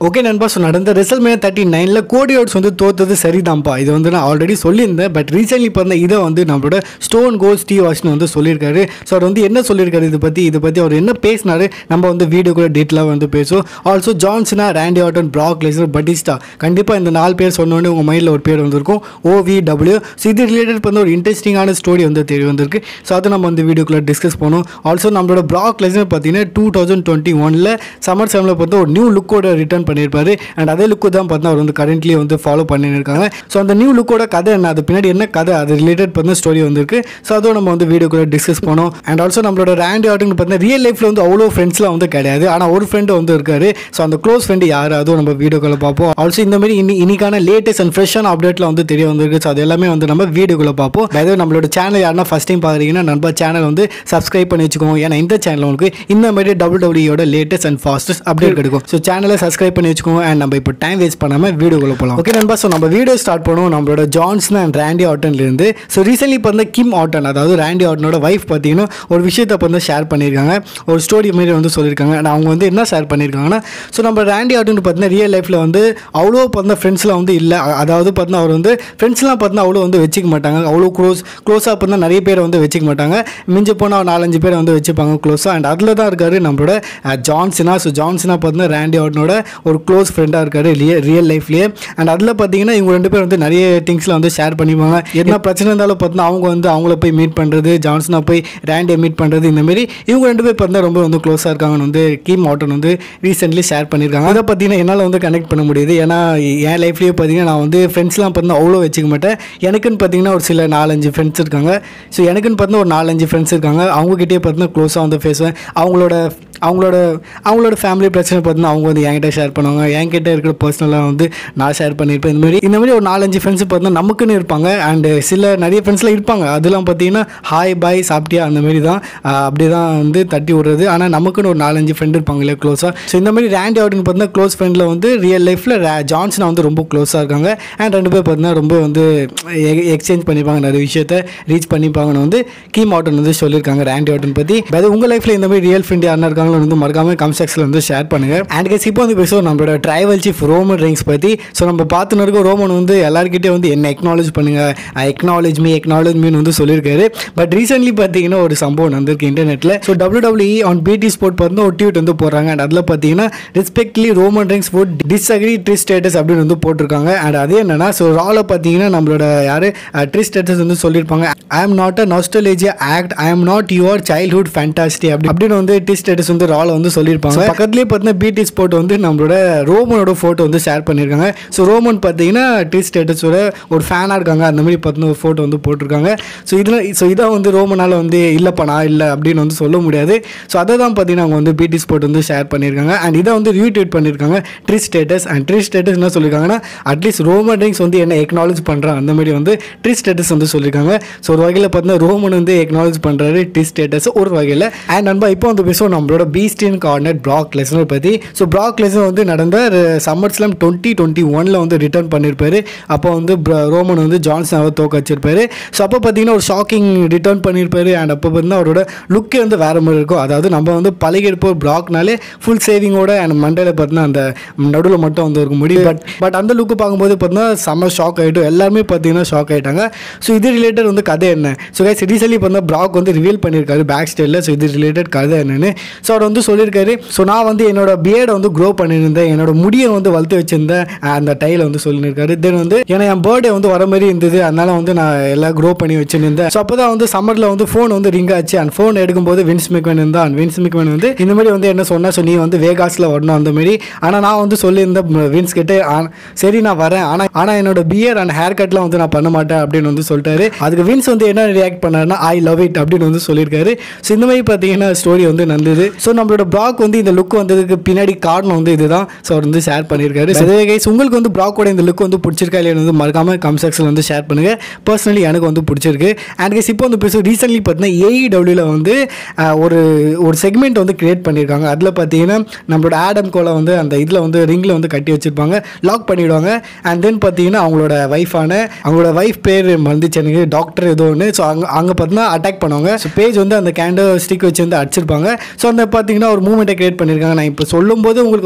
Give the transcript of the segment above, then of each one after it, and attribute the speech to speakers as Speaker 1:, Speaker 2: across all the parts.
Speaker 1: okay நண்பா so நடந்த ரெசல்மே thirty நைனில் கோடி அவுட்ஸ் வந்து தோத்தது சரிதான்ப்பா இது வந்து நான் ஆல்ரெடி சொல்லியிருந்தேன் பட் ரீசென்ட்லி பண்ண இதை வந்து நம்மளோட ஸ்டோன் கோ ஸ்டீவ் வாஷ்னு வந்து சொல்லியிருக்காரு ஸோ அவர் வந்து என்ன சொல்லியிருக்காரு இதை பற்றி இதை பற்றி அவர் என்ன பேசினாரு நம்ம வந்து வீடியோ கூட டீட்டெயிலாக வந்து பேசுவோம் also John Cena Randy Orton Brock Lesnar Batista கண்டிப்பாக இந்த நாலு பேர் சொன்னோடனே உங்கள் மைண்டில் ஒரு பேர் வந்திருக்கும் ஓவிடபிள்யூ ஸோ இது ரிலேட்டட் பண்ண ஒரு இன்ட்ரெஸ்டிங்கான ஸ்டோரி வந்து தெரிய வந்திருக்கு ஸோ அதை நம்ம வந்து வீடியோக்குள்ளே டிஸ்கஸ் பண்ணோம் ஆல்சோ நம்மளோட ப்ராக் லெசன் பார்த்தீங்கன்னா டூ தௌசண்ட் டுவெண்ட்டி ஒனில் சம்மர் செமில் பார்த்து ஒரு நியூ லுக்கோட ரிட்டர்ன் பண்ணியிருப்பாரு அண்ட் அதே லுக்கு தான் பார்த்தா அவர் வந்து கரண்ட்லி வந்து ஃபாலோ பண்ணியிருக்காங்க ஸோ அந்த நியூ லுக்கோட கதை என்ன அது பின்னாடி என்ன கதை அது ரிலேட்டட் பண்ண ஸ்டோரி வந்திருக்கு ஸோ அதுவும் நம்ம வந்து வீடியோக்குள்ளே டிஸ்கஸ் பண்ணோம் அண்ட் ஆல்சோ நம்மளோட ரேண்டி ஆர்டன் பார்த்தீங்கன்னா ரியல் லைஃப்பில் வந்து அவ்வளோ ஃப்ரெண்ட்ஸ்லாம் வந்து கிடையாது ஆனால் ஒரு ஃப்ரெண்டு வந்து இருக்காரு ஸோ அந்த க்ளோஸ் ஃப்ரெண்டு யார் அதுவும் நம்ம வீடியோக்குள்ளே பார்ப்போம் ஆல்சோ இந்த மாதிரி இன்னி இன்னைக்கான லேட்டஸ்ட் அண்ட் ஃப்ரெஷ்ஷான அப்டேட்டில் வந்து தெரிய வந்திருக்கு ஸோ அது எல்லாமே வந்து நம்ம வீடியோக்குள்ளே பார்ப்போம் அதாவது நம்மளோட சேனல் யாருன்னா ஃபஸ்ட் டைம் பார்க்குறீங்கன்னா நண்பா சேனல் வந்து சப்ஸ்கிரைப் பண்ணி வச்சுக்கோங்க ஏன்னா இந்த சேனல் உங்களுக்கு இந்த மாதிரி டபுள் டபிள்யூயோட லேட்டஸ்ட் அண்ட் ஃபாஸ்டஸ்ட் அப்டேட் கிடைக்கும் ஸோ சேனலை சப்ஸ்கிரைப் பண்ணி வச்சுக்கோங்க அண்ட் நம்ம இப்போ டைம் வேஸ்ட் பண்ணாமல் வீடியோக்குள்ளே போகலாம் ஓகே நண்பா ஸோ நம்ம வீடியோ ஸ்டார்ட் பண்ணுவோம் நம்மளோட ஜான்சன் அண்ட் ரேண்டி ஆட்டன்லேருந்து ஸோ ரீசென்ட்லி இப்போ வந்து கிம் ஆட்டன் அதாவது ரேண்டி ஆட்டனோட ஒய்ஃப் பார்த்தீங்கன்னா ஒரு விஷயத்தை இப்போ வந்து ஷேர் பண்ணியிருக்காங்க ஒரு ஸ்டோரி மாதிரி வந்து சொல்லியிருக்காங்க அண்ட் அவங்க வந்து என்ன ஷேர் பண்ணியிருக்காங்கன்னா ஸோ நம்ம ரேண்டி ஆட்டன் பார்த்தீங்கன்னா ரியல் லைஃப்பில் வந்து அவ்வளோ பார்த்தா ஃப்ரெண்ட்ஸ்லாம் வந்து இல்லை அ- அதாவது பார்த்தீங்கன்னா அவர் வந்து ஃப்ரெண்ட்ஸ்லாம் பார்த்தீங்கன்னா அவ்வளோ வந்து வச்சுக்க மாட்டாங்க அவ்வளோ க்ளோஸ் க்ளோஸாக பார்த்தா நிறைய பேர் வந்து வச்சுக்க மாட்டாங்க மிஞ்சி போனால் ஒரு நாலஞ்சு பேர் வந்து வச்சுப்பாங்க க்ளோஸாக அண்ட் அதில் தான் இருக்காரு நம்மளோட அஹ், ஜான்சனா ஸோ ஜான்சனா பார்த்தீங்கன்னா ரேண்டி ஆட்டனோட ஒரு க்ளோஸ் ஃப்ரெண்டாக இருக்காரு ரியல் ரியல் லைஃப்லேயே அண்ட் அதில் பார்த்தீங்கன்னா இவங்க ரெண்டு பேர் வந்து நிறைய திங்ஸில் வந்து ஷேர் பண்ணிப்பாங்க என்ன பிரச்சனை இருந்தாலும் பார்த்தீங்கன்னா அவங்க வந்து அவங்கள போய் மீட் பண்ணுறது ஜான்சனா போய் ரேண்டியை மீட் பண்ணுறது இந்த மாதிரி இவங்க ரெண்டு பேர் பார்த்தா ரொம்ப வந்து க்ளோஸாக இருக்காங்கன்னு வந்து கீம் ஆட்டன் வந்து ரீசென்ட்லி ஷேர் பண்ணியிருக்காங்க அதை பார்த்தீங்கன்னா என்னால் வந்து கனெக்ட் பண்ண முடியுது ஏன்னா என் லைஃப்லேயே பார்த்தீங்கன்னா நான் வந்து ஃப்ரெண்ட்ஸ்லாம் பார்த்தா அவ்வளோ வச்சுக்க மாட்டேன் எனக்குன்னு பார்த்தீங்கன்னா ஒரு சில நாலஞ்சு ஃப்ரெண்ட்ஸ் இருக்காங்க ஸோ எனக்குன்னு பார்த்தா ஒரு நாலஞ்சு ஃப்ரெண்ட்ஸ் இருக்காங்க அவங்ககிட்டயே பார்த்தீங்கன்னா க்ளோஸாக வந்து பேசுவேன் அவங்களோட அவங்களோட அவங்களோட ஃபேமிலி பிரச்சனை பார்த்தீங்கன்னா அவங்க வந்து என்கிட்ட ஷேர் பண்ணுவாங்க என்கிட்ட இருக்கிற பர்சனலாக வந்து நான் ஷேர் பண்ணியிருப்பேன் இந்த மாதிரி இந்த மாதிரி ஒரு நாலஞ்சு ஃப்ரெண்ட்ஸ் பார்த்தீங்கன்னா நமக்குன்னு இருப்பாங்க அண்டு சில நிறைய ஃப்ரெண்ட்ஸ்லாம் இருப்பாங்க அதெல்லாம் பார்த்தீங்கன்னா ஹாய் பாய் சாப்பிட்டியா அந்த மாதிரி தான் ஆஹ் அப்படி தான் வந்து தட்டி விடுறது ஆனால் நமக்குன்னு ஒரு நாலஞ்சு ஃப்ரெண்ட் இருப்பாங்க இல்லையா க்ளோஸாக ஸோ இந்த மாதிரி ரேண்டி அவுட்னு பார்த்தீங்கன்னா க்ளோஸ் ஃப்ரெண்டில் வந்து ரியல் லைஃப்பில் ஜான்சன் வந்து ரொம்ப க்ளோஸாக இருக்காங்க அண்ட் ரெண்டு பேர் பார்த்தீங்கன்னா ரொம்ப வந்து எக்ஸ்சேஞ்ச் பண்ணிப்பாங்க நிறைய விஷயத்த ரீச் பண்ணிப்பாங்கன்னு வந்து கீம் அவுட்டன் வந்து சொல்லியிருக்காங்க ரேண்டி அவுட்டன் பற்றி அதாவது உங்கள் லைஃப்பில் இந்த மாதிரி ரியல் ஃப்ரெண்ட் யாருன்னா இருக்காங்களோ வந்து மறக்காம கம் செக்ஷனில் வந்து ஷேர் பண்ணுங்க அண்ட் கேஸ் இப்போ வந்து பேசுவோம் நம்மளோட ட்ரைவல் சீஃப் ரோமன் ரிங்ஸ் பற்றி ஸோ நம்ம பார்த்துன்னு இருக்க ரோமன் வந்து எல்லாருக்கிட்டே வந்து என்ன எக்னாலேஜ் பண்ணுங்க எக்னாலேஜ் மீ எக்னாலேஜ் மீன் வந்து சொல்லியிருக்காரு பட் ரீசென்ட்லி பார்த்தீங்கன்னா ஒரு சம்பவம் வந்திருக்கு இன்டர்நெட்டில் so W WWE on BT sport பார்த்து ஒரு ட்வீட் வந்து போடுறாங்க அண்ட் அதில் பார்த்தீங்கன்னா respectfully Roman Reigns would disagree Trish Stratus அப்படின்னு வந்து போட்டிருக்காங்க அண்ட் அது என்னன்னா ஸோ ராவில் பார்த்தீங்கன்னா நம்மளோட யார் ட்ரி ஸ்டேட்டஸ் வந்து சொல்லியிருப்பாங்க I'm not a nostalgia act I'm not your childhood fantasy அப்படி அப்படின்னு வந்து டி ஸ்டேட்டஸ் வந்து ராவில் வந்து சொல்லியிருப்பாங்க பக்கத்துலேயே பார்த்தீங்கன்னா பிடி ஸ்போர்ட் வந்து நம்மளோட ரோமனோட ஃபோட்டோ வந்து ஷேர் பண்ணியிருக்காங்க ஸோ ரோமன் பார்த்தீங்கன்னா டி ஸ்டேட்டஸோட ஒரு ஃபேனாக இருக்காங்க அந்த மாதிரி பார்த்தீங்கன்னா ஒரு ஃபோட்டோ வந்து போட்டிருக்காங்க ஸோ இதில் ஸோ இதை வந்து ரோமனால் வந்து இல்லைப்பா நான் இல்லை அப்படின்னு வந்து சொல்ல முடியாது ஸோ அதை தான் பார்த்தீங்கன்னா அவங்க வந்து பிடி ஸ்போர்ட் வந்து ஷேர் பண்ணியிருக்காங்க அண்ட் இதை வந்து ரீட்வீட் பண்ணியிருக்காங்க Trish Stratus and Trish Stratus என்ன சொல்லியிருக்காங்கன்னா அட்லீஸ்ட் ரோமன் ரிங்ஸ் வந்து என்ன எக்னாலஜ் பண்ணுறான் அந்த மாதிரி வந்து ட்ரி ஸ்டேட்டஸ் வந்து சொல்லியிருக்காங்க ஸோ ஒரு வகையில் பார்த்தீங்கன்னா ரோமன் வந்து எக்னாலஜ் பண்ணுறாரு ட்ரி ஸ்டேட்டஸ் ஒரு வகையில் அண்ட் நண்பா இப்போ வந்து பேசுவோம் நம்மளோட பீஸ்டின் கார்னட் ப்ராக் லெசனர் பற்றி ஸோ ப்ராக் லெசனர் வந்து நடந்த சம்மர் ஸ்லாம் டுவெண்ட்டி டுவெண்ட்டி ஒனில் வந்து ரிட்டர்ன் பண்ணியிருப்பாரு அப்போ வந்து bra- ரோமன் வந்து ஜான்சனாவை தோக்க வச்சிருப்பாரு ஸோ அப்போ பார்த்தீங்கன்னா ஒரு ஷாக்கிங் ரிட்டர்ன் பண்ணியிருப்பாரு அண்ட் அப்போ பார்த்தீங்கன்னா அவரோட லுக்கே வந்து வேறு மாதிரி இருக்கும் அதாவது நம்ம வந்து பழகிருப்போம் ப்ராக்னாலே ஃபுல் சேவிங்கோட அண்ட் மண்டையில் பார்த்தீங்கன்னா அந்த நடுவில் மட்டும் வந்து இருக்கும் முடியும் பட் பட் அந்த லுக்கு பார்க்கும்போது பார்த்தீங்கன்னா செம்ம ஷாக் ஆகிட்டும் எல்லாருமே பார்த்தீங்கன்னா ஷாக் ஆகிட்டாங்க ஸோ இது ரிலேட்டட் வந்து கதை என்ன ஸோ கைஸ் ரீசென்ட்லி பார்த்தா ப்ராக் வந்து ரிவீல் பண்ணியிருக்காரு பேக் ஸ்டேஜில் ஸோ இது ரிலேட்டட் கதை என்னன்னு ஸோ அவர் வந்து சொல்லியிருக்காரு ஸோ நான் வந்து என்னோட பியர்டை வந்து க்ரோ பண்ணியிருந்தேன் என்னோட முடியை வந்து வளர்த்து வச்சிருந்தேன் அஹ் அந்த டைல வந்து சொல்லியிருக்காரு தென் வந்து ஏன்னா என் பர்த்டே வந்து வர மாதிரி இருந்தது அதனால வந்து நான் எல்லாம் க்ரோ பண்ணி வச்சுருந்தேன் ஸோ அப்போ தான் வந்து சம்மரில் வந்து ஃபோன் வந்து ரிங் ஆச்சு அண்ட் ஃபோன் எடுக்கும்போது வின்ஸ் மிக்வன் இருந்தான் வின்ஸ் மிக்வன் வந்து இந்த மாதிரி வந்து என்ன சொன்னா ஸோ நீ வந்து வேகாஸில் வரணும் அந்த மாதிரி ஆனால் நான் வந்து சொல்லியிருந்தேன் ம, வின்ஸ் கிட்ட "ஆ- சரி நான் வரேன் ஆனால் ஆனால் என்னோட பியர் அண்ட் ஹேர் கட்லாம் வந்து நான் பண்ண மாட்டேன் அப்படின்னு வந்து சொல்லிட்டாரு அதுக்கு வின்ஸ் வந்து என்ன ரியாக்ட் பண்ணாருன்னா ஐ லவ் இட் அப்படின்னு வந்து சொல்லியிருக்காரு ஸோ இந்த மாதிரி பார்த்தீங்கன்னா ஸ்டோரி வந்து நடந்தது ஸோ நம்மளோட ப்ராக் வந்து இந்த லுக் வந்ததுக்கு பின்னாடி காரணம் வந்து இதுதான் ஸோ அவர் வந்து ஷேர் பண்ணியிருக்காரு So, அதே கைஸ் உங்களுக்கு வந்து ப்ராக்கோட இந்த லுக் வந்து பிடிச்சிருக்கா இல்லையா வந்து மறக்காம கம் செக்ஷன் வந்து ஷேர் பண்ணுங்க பர்சனலி எனக்கு வந்து பிடிச்சிருக்கு அண்ட் கைஸ் இப்போ வந்து பேசுவோம் ரீசென்ட்லி பார்த்தீங்கன்னா ஏஇடபிள்யூவில் வந்து அஹ், ஒரு ஒரு செக்மெண்ட் வந்து கிரியேட் பண்ணியிருக்காங்க அதில் பார்த்தீங்கன்னா நம்மளோட ஆடம் கோலை வந்து அந்த இதில் வந்து ரிங்கில் வந்து கட்டி வச்சிருப்பாங்க லாக் பண்ணிவிடுவாங்க அண்ட் தென் பார்த்தீங்கன்னா அவங்களோட ஒய்ஃபான அவங்களோட ஒய்ஃப் பேர் வந்துச்சு எனக்கு டாக்டர் ஏதோ ஒன்று ஸோ அங்கே அங்கே பார்த்தீங்கன்னா அட்டாக் பண்ணுவாங்க ஸோ பேஜ் வந்து அந்த கேண்டோ ஸ்டிக் வச்சு வந்து அடிச்சிருப்பாங்க ஸோ அந்த பார்த்தீங்கன்னா ஒரு மூமெண்ட்டை கிரியேட் பண்ணியிருக்காங்க நான் இப்போ சொல்லும்போது உங்களுக்கு வந்து மைண்டில்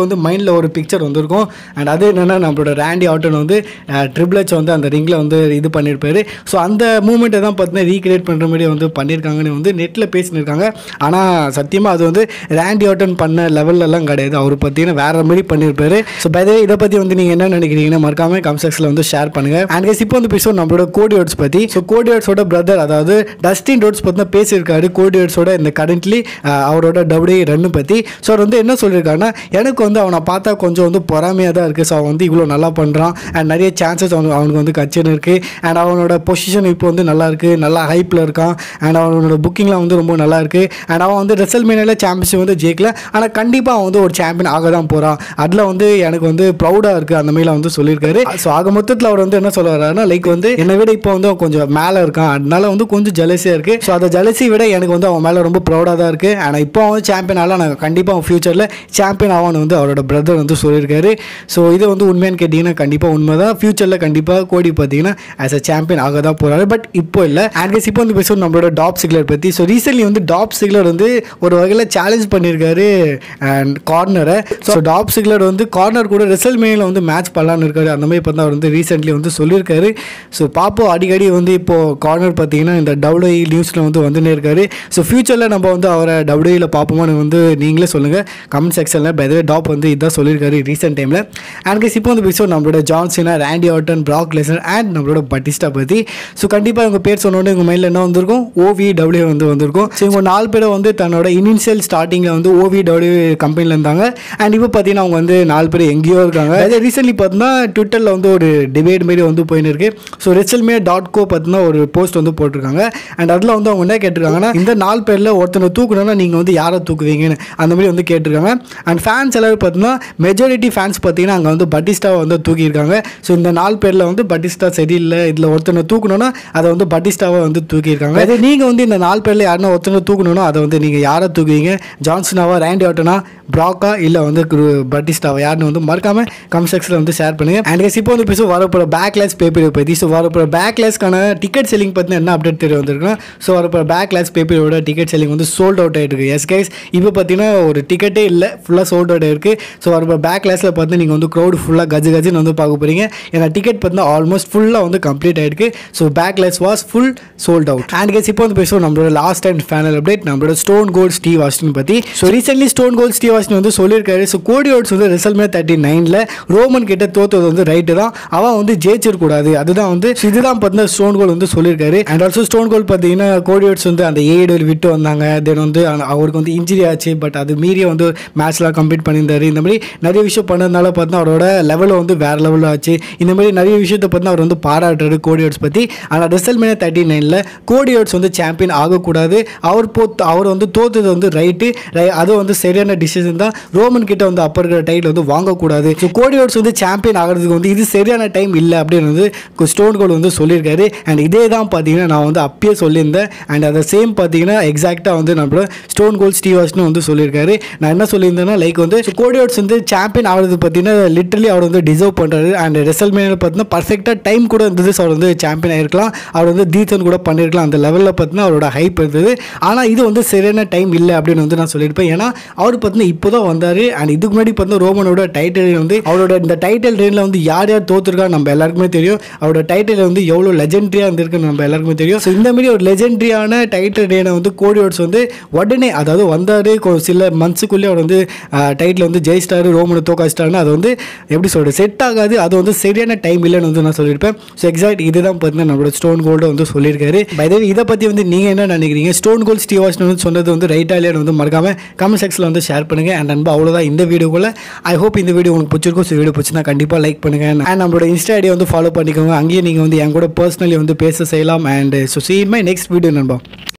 Speaker 1: மைண்டில் ஒரு பிக்சர் வந்திருக்கும் அண்ட் அது என்னென்னா நம்மளோட ரேண்டி ஆட்டன் வந்து ட்ரிபிள்ஹெச் வந்து அந்த ரிங்கில் வந்து இது பண்ணியிருப்பாரு ஸோ அந்த மூமெண்ட்டை தான் பார்த்தீங்கன்னா ரீக்ரியேட் பண்ணுற மாதிரி வந்து பண்ணியிருக்காங்கன்னு வந்து நெட்டில் பேசினிருக்காங்க ஆனால் சத்தியமாக அது வந்து ரேண்டி ஆட்டன் பண்ண லெவல்லலாம் கிடையாது அவர் பார்த்தீங்கன்னா வேற மாதிரி பண்ணியிருப்பாரு ஸோ பை இதை பற்றி வந்து நீங்கள் என்ன நினைக்கிறீங்கன்னா மறக்காம கம் செக்ஷனில் வந்து ஷேர் பண்ணுங்கள் அண்ட் guys, இப்போ வந்து பேசுவோம் நம்மளோட கோடி ரோட்ஸ் பற்றி ஸோ கோடி ரோட்ஸோட பிரதர் அதாவது டஸ்டின் ரோட்ஸ் பற்றி தான் பேசியிருக்காரு கோடி ரோட்ஸோட இந்த கரண்ட்லி அவரோட டபுடி ரன்னு பற்றி ஸோ அவர் வந்து என்ன சொல்லியிருக்காருன்னா எனக்கு வந்து அவனை பார்த்தா கொஞ்சம் வந்து பொறாமையாக தான் இருக்குது ஸோ அவன் வந்து இவ்வளோ நல்லா பண்ணுறான் அண்ட் நிறைய சான்சஸ் அவனுக்கு அவனுக்கு வந்து கச்சின்னு இருக்குது அண்ட் அவனோட பொசிஷன் இப்போ வந்து நல்லா இருக்குது நல்லா ஹைப்பில் இருக்கான் அண்ட் அவனோட புக்கிங்லாம் வந்து ரொம்ப நல்லா இருக்குது அண்ட் அவன் வந்து ரெசல் மேனில் சாம்பியன்ஷிப் வந்து ஜெயிக்கல ஆனால் கண்டிப்பாக அவன் வந்து ஒரு சாம்பியன் ஆக தான் போகிறான் அதில் வந்து எனக்கு வந்து ப்ரௌடாக இருக்குது அந்த மாதிரிலாம் வந்து சொல்லியிருக்காரு ஸோ ஆக மொத்தத்தில் அவர் வந்து என்ன சொல்ல வர்றாருன்னா லைக் வந்து என்னை விட இப்போ வந்து அவன் கொஞ்சம் மேலே இருக்கான் அதனால வந்து கொஞ்சம் ஜலசியாக இருக்குது ஸோ அந்த ஜலசி விட எனக்கு வந்து அவன் மேலே ரொம்ப ப்ரௌடாக தான் இருக்குது ஆனால் இப்போ அவன் சாம்பியன் ஆகலாம் நான் கண்டிப்பாக அவன் ஃபியூச்சரில் சாம்பியன் ஆவான்னு வந்து அவரோட பிரதர் வந்து சொல்லியிருக்காரு ஸோ இது வந்து உண்மையான்னு கேட்டிங்கன்னா கண்டிப்பாக உண்மை தான் ஃபியூச்சரில் கண்டிப்பாக கோடி பார்த்தீங்கன்னா ஆஸ் அ சாம்பியன் ஆக தான் போகிறாரு பட் இப்போ இல்லை அண்ட் இப்போ வந்து பேசுவோம் நம்மளோட டாப் சிக்லர் பற்றி ஸோ ரீசென்ட்லி வந்து டாப் சிக்லர் வந்து ஒரு வகையில் சேலஞ்ச் பண்ணியிருக்காரு அண்ட் கார்னரை ஸோ டாப் சிக்லர் வந்து கார்னர் கூட ரிசல்ட் மேல வந்து மேட்ச் பண்ணலான்னு இருக்காரு அந்த மாதிரி பார்த்தா அவர் வந்து ரீசென்ட்லி வந்து சொல்லியிருக்காரு ஸோ பார்ப்போம் அடிக்கடி வந்து இப்போது கார்னர் பார்த்தீங்கன்னா இந்த டபிள்யூஇ நியூஸில் வந்து வந்துனே இருக்காரு ஸோ ஃபியூச்சரில் நம்ம வந்து அவரை டபிள்யூஇயில் பார்ப்போமான்னு வந்து நீங்களே சொல்லுங்கள் கமெண்ட் செக்ஷனில் பெதவே டாப் வந்து இதான் சொல்லியிருக்காரு ரீசெண்ட் டைமில் அண்ட் guys, இப்போ வந்து பேசுவோம் நம்மளோட John Cena Randy Orton Brock Lesnar and நம்மளோட பட்டிஸ்டா பற்றி ஸோ கண்டிப்பாக இவங்க பேர் சொன்னோடனே உங்கள் மைண்டில் என்ன வந்திருக்கும் ஓவி டபிள்யூ வந்து வந்திருக்கும் ஸோ இவங்க நாலு பேரை வந்து தன்னோட இனிஷியல் ஸ்டார்டிங்கில் வந்து ஓவி டபிள்யூ கம்பெனியில் இருந்தாங்க அண்ட் இப்போ பார்த்தீங்கன்னா அவங்க வந்து நாலு பேர் எங்கேயோ இருக்காங்க அதே ரீசென்ட்லி பார்த்தீங்கன்னா ட்விட்டரில் வந்து ஒரு டிபேட் மாரி வந்து போயின்னு இருக்கு ஸோ ரெச்சல்மே டாட் கோ பார்த்தீங்கன்னா ஒரு போஸ்ட் வந்து போட்டிருக்காங்க அண்ட் அதில் வந்து அவங்க என்ன கேட்டிருக்காங்கன்னா இந்த நாலு பேரில் ஒருத்தனை தூக்கணும்னா நீங்கள் வந்து யாரை தூக்குவீங்கன்னு அந்த மாதிரி வந்து கேட்டிருக்காங்க அண்ட் ஃபேன்ஸ் எல்லாரும் பார்த்தீங்கன்னா மெஜாரிட்டி ஃபேன்ஸ் பார்த்தீங்கன்னா அங்கே வந்து பட்டிஸ்டாவை வந்து தூக்கியிருக்காங்க ஸோ இந்த நாலு பேரில் வந்து பட்டிஸ்டா சரியில்லை இதில் ஒருத்தனை தூக்கணும்னா அதை வந்து பட்டிஸ்டாவை வந்து தூக்கியிருக்காங்க அதே நீங்கள் வந்து இந்த நாலு பேரில் யாருன்னா ஒருத்தனை தூக்கணும்னா அதை வந்து நீங்கள் யாரை தூக்குவீங்க ஜான்சனாவா ரேண்டி ஆட்டனா ப்ராக்கா இல்லை வந்து குரு- பட்டிஸ்டாவா யாருன்னு வந்து மறக்காமல் கமெண்ட் செக்ஷனில் வந்து ஷேர் பண்ணுங்க அண்ட் guys, இப்போ வந்து பேசுவோம் வரப்போகிற பேக்லேஸ் பேப்பர் பற்றி ஸோ வரப்போகிற பேக்லேஸ்க்கான டிக்கெட் செல்லிங் பற்றின என்ன அப்டேட் தெரிய வந்திருக்குன்னா ஸோ வரப்போகிற பேக்லேஸ் பேப்பரோட டிக்கெட் செல்லிங் வந்து சோல்ட் அவுட் ஆகிட்டு இருக்கு எஸ் கைஸ் இப்போ பார்த்தீங்கன்னா ஒரு டிக்கெட்டே இல்லை ஃபுல்லாக சோல்ட் அவுட் ஆயிருக்கு ஸோ வரப்போ பேக்லேஸில் பார்த்து நீங்கள் வந்து க்ரௌட் ஃபுல்லாக கஜு கஜுன்னு வந்து பார்க்க போகிறீங்க ஏன்னா டிக்கெட் பார்த்தீங்கன்னா ஆல்மோஸ்ட் ஃபுல்லாக வந்து கம்ப்ளீட் ஆயிருக்கு so Backlash was full sold out and guys இப்போ வந்து பேசுவோம் நம்மளோட லாஸ்ட் அண்ட் ஃபைனல் அப்டேட் நம்மளோட ஸ்டோன் கோல்ட் ஸ்டீவ் வாஸ்டின் பற்றி so recently Stone Cold Steve Austin வந்து சொல்லியிருக்காரு ஸோ கோடி ஓட்ஸ் வந்து ரிசல்மே தேர்ட்டி நைனில் ரோமன் கிட்ட தோத்தது வந்து ரைட்டு தான் அவன் வந்து ஜெயிச்சிருக்கூடாது அதுதான் வந்து so இதுதான் பார்த்தீங்கன்னா ஸ்டோன் கோல் வந்து சொல்லியிருக்காரு அண்ட் ஆல்சோ ஸ்டோன் கோல் பார்த்தீங்கன்னா கோடி ஓட்ஸ் வந்து அந்த ஏடு விட்டு வந்தாங்க தென் வந்து அந்த- அவருக்கு வந்து இன்ஜுரி ஆச்சு பட் அது மீறிய வந்து மேட்ச்லாம் கம்ப்ளீட் பண்ணியிருந்தாரு இந்த மாதிரி நிறைய விஷயம் பண்ணதுனால பார்த்தா அவரோட லெவலில் வந்து வேற லெவலில் ஆச்சு இந்த மாதிரி நிறைய விஷயத்தை பார்த்தா அவர் வந்து பாராட்டுறாரு கோடி ஓட்ஸ் பற்றி ஆனால் ரிசல்ட் மேலே தேர்ட்டி நைனில் கோடி ஓட்ஸ் வந்து சாம்பியன் ஆகக்கூடாது அவர் போ அவர் வந்து தோத்தது வந்து ரைட்டு அது வந்து சரியான டிசிஷன் தான் ரோமன் கிட்ட வந்து அப்போ இருக்கிற டைட்டில் வந்து வாங்கக்கூடாது ஸோ கோடி ஓட்ஸ் வந்து சாம்பியன் ஆகிறதுக்கு வந்து இது சரியான டைம் இல்லை அப்படின்னு வந்து ஸ்டோன் கோல் வந்து சொல்லியிருக்காரு அண்ட் இதே தான் பார்த்தீங்கன்னா நான் வந்து அப்பயே சொல்லியிருந்தேன் அண்ட் அதை சேம் பார்த்தீங்கன்னா எக்ஸாக்டாக வந்து நம்மளோட ஸ்டோன் கோல் ஸ்டீவாஸ்னு வந்து சொல்லியிருக்காரு நான் என்ன சொல்லியிருந்தேன்னா லைக் வந்து கோடி ஓட்ஸ் வந்து சாம்பியன் ஆகிறது பார்த்தீங்கன்னா லிட்டரலி அவர் வந்து டிசர்வ் பண்ணுறாரு அண்ட் ரெசல் மேனில் பார்த்தீங்கன்னா பர்ஃபெக்டாக டைம் கூட இருந்தது ஸோ அவர் வந்து சாம்பியன் ஆயிருக்கலாம் அவர் வந்து தீசன் கூட பண்ணியிருக்கலாம் அந்த லெவலில் பார்த்தீங்கன்னா அவரோட ஹைப் இருந்தது ஆனால் இது வந்து சரியான டைம் இல்லை அப்படின்னு வந்து நான் சொல்லியிருப்பேன் ஏன்னா அவர் பார்த்தீங்கன்னா இப்போ தான் வந்தார் அண்ட் இதுக்கு முன்னாடி பார்த்தீங்கன்னா ரோமனோட டைட்டில் வந்து அவரோட இந்த டைட்டில் ரேனில் வந்து யார் யார் தோத்துருக்கா நம்ம எல்லாருக்குமே தெரியும் அவரோட டைட்டில் வந்து எவ்வளோ லெஜெண்டரியாக இருந்திருக்குன்னு நம்ம எல்லாருக்குமே தெரியும் ஸோ இந்த மாதிரி ஒரு லெஜெண்டரியான டைட்டில் ரேனை வந்து கோடி ஓட்ஸ் வந்து உடனே அதாவது வந்தார் சில மந்த்ஸுக்குள்ளே அவர் வந்து டைட்டில் வந்து ஜெயிச்சிட்டாரு ரோமனை தோக்காச்சிட்டாருன்னு அது வந்து எப்படி சொல்கிறது செட் ஆகாது அது வந்து சரியான டைம் இல்லைன்னு வந்து நான் சொல்லியிருப்பேன் ஸோ எக்ஸாக்ட் இதுதான் பார்த்தீங்கன்னா நம்மளோட ஸ்டோன் கோல்டு வந்து சொல்லியிருக்காரு பை இதை பற்றி வந்து நீங்கள் என்ன நினைக்கிறீங்க ஸ்டோன் கோல்ட் ஸ்டீவாஸ் வந்து சொன்னது வந்து ரைட்டா இல்லையான்னு வந்து மறக்காம கமெண்ட் செக்ஷனில் வந்து ஷேர் பண்ணுங்க அண்ட் அன்பா அவ்வளோதான் இந்த வீடியோக்குள்ள ஐ ஹோப் இந்த வீடியோ உங்களுக்கு பிடிச்சிருக்கும் ஸோ வீடியோ பிடிச்சினா கண்டிப்பாக லைக் பண்ணுங்க அண்ட் நம்மளோட இன்ஸ்டா ஐடியை வந்து ஃபாலோ பண்ணிக்கோங்க அங்கேயே நீங்கள் வந்து என் கூட பர்சனலி வந்து பேச செய்யலாம் and so see you in my next video நண்பா